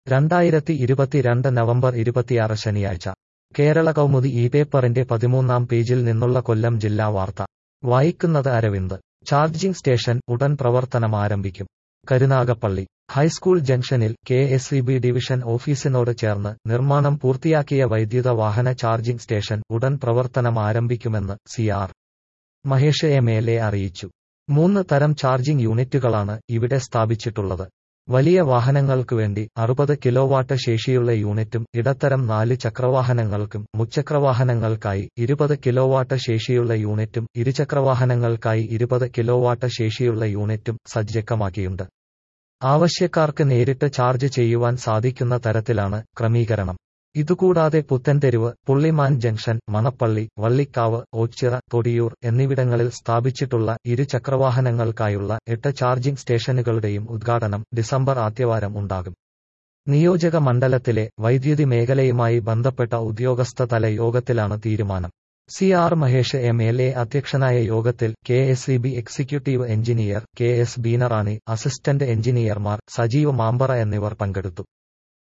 രണ്ടായിരത്തി ഇരുപത്തിരണ്ട് നവംബർ ഇരുപത്തിയാറ് ശനിയാഴ്ച കേരള കൗമുദി ഈ പേപ്പറിന്റെ പതിമൂന്നാം പേജിൽ നിന്നുള്ള കൊല്ലം ജില്ലാ വാർത്ത വായിക്കുന്നത് അരവിന്ദ് ചാർജിംഗ് സ്റ്റേഷൻ ഉടൻ പ്രവർത്തനം ആരംഭിക്കും കരുനാഗപ്പള്ളി ഹൈസ്കൂൾ ജംഗ്ഷനിൽ K S E B division ഓഫീസിനോട് ചേർന്ന് നിർമ്മാണം പൂർത്തിയാക്കിയ വൈദ്യുത വാഹന ചാർജിംഗ് സ്റ്റേഷൻ ഉടൻ പ്രവർത്തനം ആരംഭിക്കുമെന്ന് C R Mahesh M L A അറിയിച്ചു മൂന്ന് തരം ചാർജിംഗ് യൂണിറ്റുകളാണ് ഇവിടെ സ്ഥാപിച്ചിട്ടുള്ളത് വലിയ വാഹനങ്ങൾക്കു വേണ്ടി അറുപത് കിലോവാട്ട് ശേഷിയുള്ള യൂണിറ്റും ഇടത്തരം നാല് ചക്രവാഹനങ്ങൾക്കും മുച്ചക്രവാഹനങ്ങൾക്കായി ഇരുപത് കിലോവാട്ട് ശേഷിയുള്ള യൂണിറ്റും ഇരുചക്രവാഹനങ്ങൾക്കായി ഇരുപത് കിലോവാട്ട് ശേഷിയുള്ള യൂണിറ്റും സജ്ജമാക്കിയുണ്ട് ആവശ്യക്കാർക്ക് നേരിട്ട് ചാർജ് ചെയ്യുവാൻ സാധിക്കുന്ന തരത്തിലാണ് ക്രമീകരണം ഇതുകൂടാതെ പുത്തൻതെരുവ് പുള്ളിമാൻ ജംഗ്ഷൻ മണപ്പള്ളി വള്ളിക്കാവ് ഓച്ചിറ തൊടിയൂർ എന്നിവിടങ്ങളിൽ സ്ഥാപിച്ചിട്ടുള്ള ഇരുചക്രവാഹനങ്ങൾക്കായുള്ള എട്ട് ചാർജിംഗ് സ്റ്റേഷനുകളുടെയും ഉദ്ഘാടനം ഡിസംബർ ആദ്യവാരം ഉണ്ടാകും നിയോജക മണ്ഡലത്തിലെ വൈദ്യുതി മേഖലയുമായി ബന്ധപ്പെട്ട ഉദ്യോഗസ്ഥതല യോഗത്തിലാണ് തീരുമാനം C R Mahesh M L A അധ്യക്ഷനായ യോഗത്തിൽ K S E B executive engineer K S Beenarani assistant എഞ്ചിനീയർമാർ സജീവ് മാമ്പറ എന്നിവർ പങ്കെടുത്തു